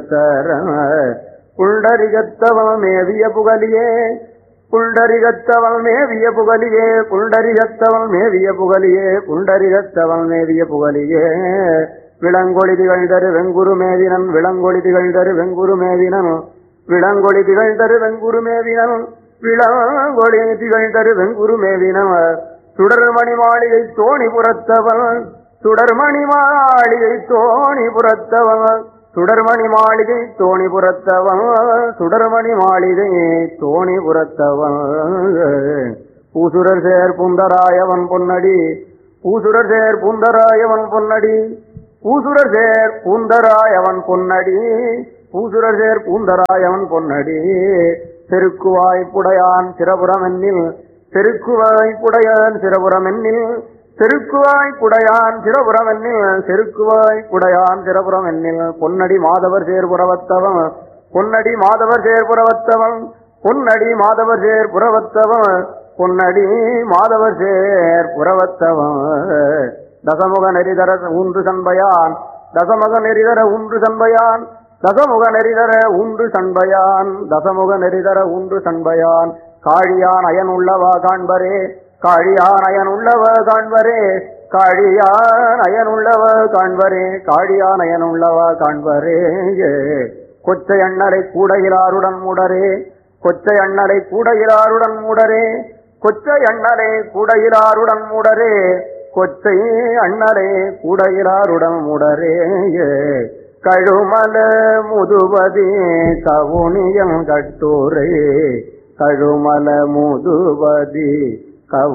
புறத்தர புண்டரிகத்தவம் மேவிய புகலியே புண்டரிகத்தவம் மேவிய புகலியே புண்டரிகத்தவம் மேவிய புகலியே புண்டரிகத்தவம் மேவிய புகலியே விளங்கொளி திகழ்தரு வெங்குரு மேவினன் விளங்கொளி திகழ்தரு வெங்குரு மேவினன் விளங்கொளி திகழ்தரு வெங்குரு மேவினன் விளங்கொளி திகழ்தரு வெங்குரு மேவினன் சுடர்மணி மாளிகை தோணி புறத்தவன் சுடர்மணி மாளிகை தோணி புறத்தவன் சுடர்மணி மாளிகை தோணி புறத்தவன் சுடர்மணி மாளிகை தோணி புறத்தவன் பூசுரர் சேர் புந்தராயவன் பொன்னடி பூசுரர் சேர் புந்தராயவன் பொன்னடி பூசுரர் சேர் பூந்தராயவன் பொன்னடி பூசுரர் சேர் பூந்தராயவன் பொன்னடி செருக்குவாய் புடையான் சிரபுரம் என்னில் செருக்குவாய் புடையான் சிரபுரம் என்னில் செருக்குவாய் குடையான் சிரபுரம் என்னில் செருக்குவாய் குடையான் சிரபுரம் என்னில் பொன்னடி மாதவர் சேர்புறவத்தவன் பொன்னடி மாதவர் சேர்புறவத்தவன் பொன்னடி மாதவர் சேர் புறவத்தவன் பொன்னடி மாதவர் சேர் புறவத்தவன் தசமுக நெறிதர ஊன்று சண்பையான் தசமுக நெறிதர ஊன்று சண்பையான் தசமுக நெறிதர ஊன்று சண்பையான் தசமுக நெறிதர ஊன்று சண்பையான் காழியான் அயன் உள்ளவா காண்பரே காழியான் அயன் உள்ளவ காண்பரே காழியான் அயன் உள்ளவ காண்பரே காழியான் அயன் உள்ளவ காண்பரே கொச்சை அண்ணலை கூடையிலாருடன் மூடரே கொச்சை அண்ணலை கூடையிலாருடன் மூடரே கொச்சை அண்ணலை கூடையிலாருடன் மூடரே கொச்சை அண்ணலை கூடையிலாருடன் மூடரே கழுமல முதுவதி கவுனியம் கட்டூரே கழுமல முதுவதி கவு